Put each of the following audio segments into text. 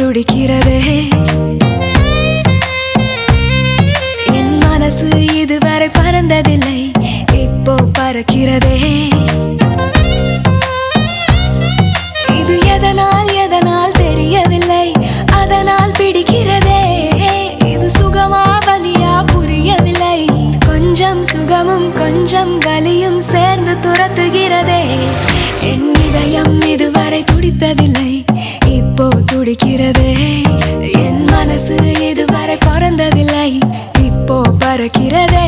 துடிக்கிறதே என் மனசு இதுவரை பறந்ததில்லை இப்போ பறக்கிறதே இது எதனால் எதனால் தெரியவில்லை அதனால் பிடிக்கிறதே இது சுகமா வலியா புரியவில்லை கொஞ்சம் சுகமும் கொஞ்சம் வலியும் சேர்ந்து துரத்துகிறதே என் இதயம் இதுவரை துடித்ததில்லை இப்போ துடிக்கிறதே என் மனசு இதுவரை பறந்ததில்லை இப்போ பறக்கிறதே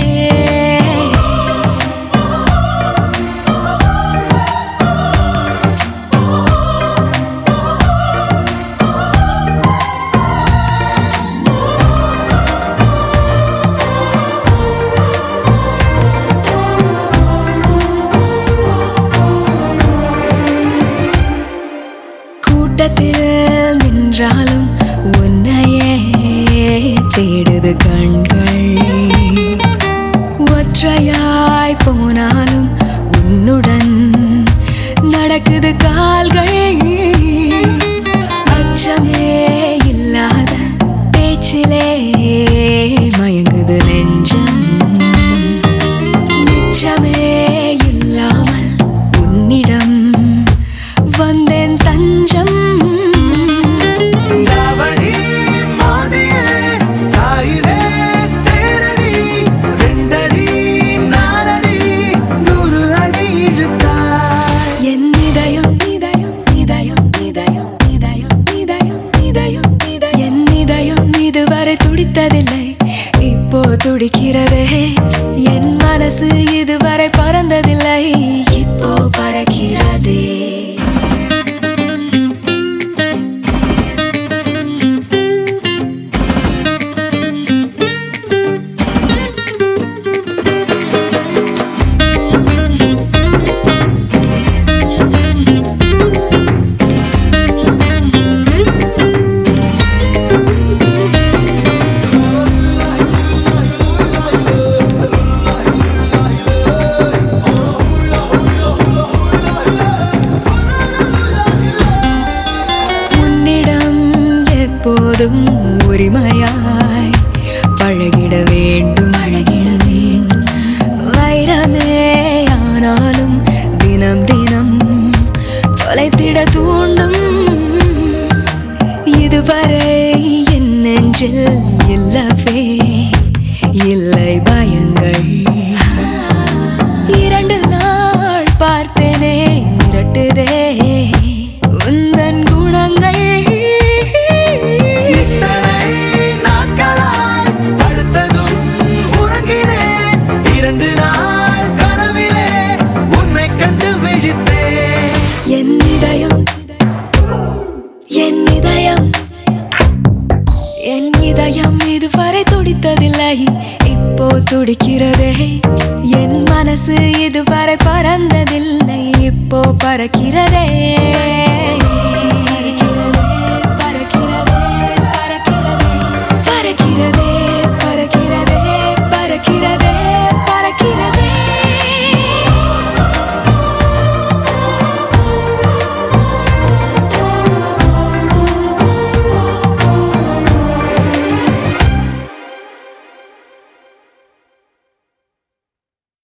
கூட்டத்தில் நின்றாலும் உன்னையே தேடுது கண்கள் ஒற்றையாய் போனாலும் உன்னுடன் நடக்குது கால்கள் அச்சமே இல்லாத பேச்சிலே மயங்குது நெஞ்சம் நிச்சமே இல்லாமல் உன்னிடம் வந்தேன் தஞ்சம் தாவணி மோதியே சாயுதே தேரடி ரெண்டடி நாலடி நூறு அடி இழுத்தாய் என் இதயம் இதயம் இதயம் இதயம் இதயம் இதயம் இதயம் இதயம் என் இதயம் இதுவரை துடித்ததில்லை இப்போ துடிக்கிறதே என் மனசு இதுவரை பறந்ததில்லை இப்போ பறக்கிறதே உன்னிடம் எப்போதும் உரிமையாய் பழகிட வேண்டும் பழகிட வேண்டும் வைரமே ஆனாலும் தினம் தினம் தொலைத்திட தூண்டும் இதுவரை என் நெஞ்சில் இல்லவே இல்லை பயங்கள் இரண்டு நாள் பார்த்தேனே மிரட்டுதே உந்தன் குணங்கள் இத்தனை நாட்களாய் படுத்ததும் உறங்கினேன் இரண்டு நாள் கனவிலே உன்னை கண்டு விழித்தேன் என் இதயம் என் இதயம் என் இதயம் இதுவரை துடித்ததில்லை இப்போ துடிக்கிறதே என் மனசு இதுவரை பறந்ததில்லை இப்போ பறக்கிறதே